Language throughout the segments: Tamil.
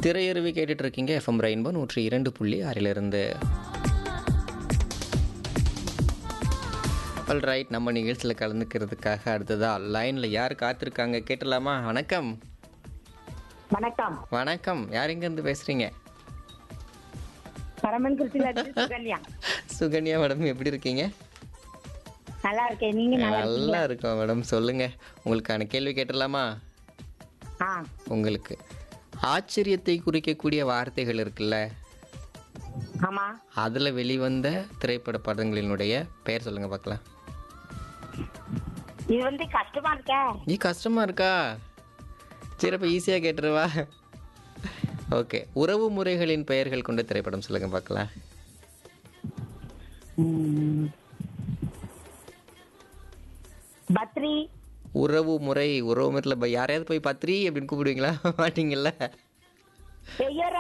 திரையருவி கேட்டுட்டு இருக்கீங்க எஃப்எம் ரெயின்போ நூற்றி இரண்டு புள்ளி ஆறிலிருந்து ஆல் ரைட் நம்ம நிகழ்ச்சியில் கலந்துக்கிறதுக்காக அடுத்ததா லைனில் யார் காத்திருக்காங்க கேட்டலாமா வணக்கம் வணக்கம் வணக்கம் யார் எங்கேருந்து பேசுகிறீங்க பரமன் குறிச்சில சுகன்யா சுகன்யா மேடம் எப்படி இருக்கீங்க நல்லா இருக்கேன் நீங்க நல்லா நல்லா இருக்கோம் மேடம் சொல்லுங்கள் உங்களுக்கான கேள்வி கேட்டலாமா ஆ உங்களுக்கு ஆச்சரியத்தை குறிக்கக்கூடிய வார்த்தைகள் இருக்குல்ல ஆமா அதில் வெளிவந்த திரைப்பட படங்களினுடைய பெயர் சொல்லுங்கள் பார்க்கலாம் இது வந்து கஷ்டமா இருக்க நீ கஷ்டமா இருக்கா சரி அப்போ ஈஸியாக கேட்டுருவா ஓகே உறவு முறைகளின் பெயர்கள் கொண்ட திரைப்படம் சொல்லுங்க பார்க்கலாம் பத்ரி உறவு முறை உறவு முறையில் ப- யாரையாவது போய் பத்ரி அப்படின்னு கூப்பிடுவீங்களா மாட்டீங்கல்ல பெயரா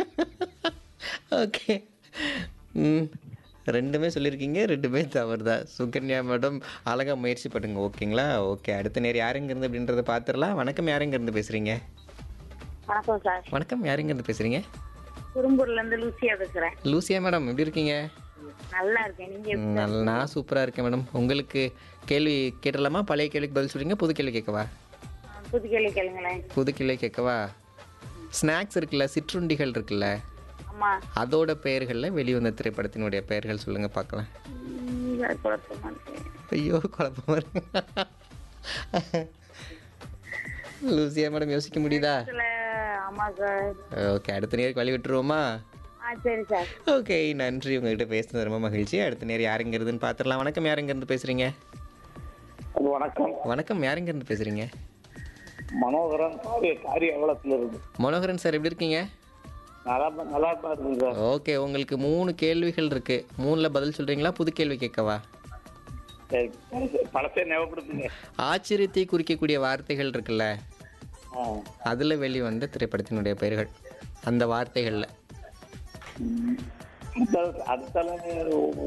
ஓகே ம் ரெண்டுமே சொல்லியிருக்கீங்க ரெண்டுமே தவறு தான் சுகன்யா மேடம் அழகாக முயற்சி பண்ணுங்க ஓகேங்களா ஓகே அடுத்த நேரம் யாருங்கிருந்து அப்படின்றத பார்த்துடலாம் வணக்கம் யாருங்கிருந்து பேசுகிறீங்க வணக்கம் சார் வணக்கம் யாருங்கிருந்து பேசுகிறீங்க குறும்பூர்ல இருந்து லூசியா பேசுறேன் லூசியா மேடம் எப்படி இருக்கீங்க நல்லா இருக்கேன் நீங்க எப்படி- நல்ல நான் சூப்பராக இருக்கேன் மேடம் உங்களுக்கு கேள்வி கேட்டலாமா பழைய கேள்விக்கு பதில் சொல்றீங்க புது கேள்வி கேட்கவா புது கேள்வி கேளுங்களேன் புது கேள்வி கேட்கவா ஸ்நாக்ஸ் இருக்குல்ல சிற்றுண்டிகள் இருக்குல்ல ஆமா அதோட பெயர்களில் வெளிவந்த திரைப்படத்தினுடைய பெயர்கள் சொல்லுங்க பார்க்கலாம் ம், அது குழப்பமா இருக்கு. ஐயோ குழப்பமா இருக்கு லூசியா மேடம் யோசிக்க முடியுதா இதுல ஆமா சார் ஓகே அடுத்த நேருக்கு வழி விட்டுருவோமா ஆ சரி சார் ஓகே நன்றி உங்ககிட்ட பேசுனது ரொம்ப மகிழ்ச்சி அடுத்த நேரம் யாருங்கிறதுன்னு பார்த்துடலாம் வணக்கம் யாருங்கிருந்து பேசுறீங்க வணக்கம் வணக்கம் யாருங்கிருந்து பேசுறீங்க மனோகரன் காரிய காரிய அவலத்துல இருந்து மனோகரன் சார் எப்படி இருக்கீங்க நல்லா நல்லா இருக்கு சார் ஓகே உங்களுக்கு மூணு கேள்விகள் இருக்கு மூணுல பதில் சொல்றீங்களா புது கேள்வி கேட்கவா சரி பழத்தை ஞாபகப்படுத்துங்க ஆச்சரியத்தை குறிக்கக்கூடிய வார்த்தைகள் இருக்குல்ல ஆ. அதுல வெளிவந்த திரைப்படத்தினுடைய பெயர்கள் அந்த வார்த்தைகள்ல அடுத்த அடுத்த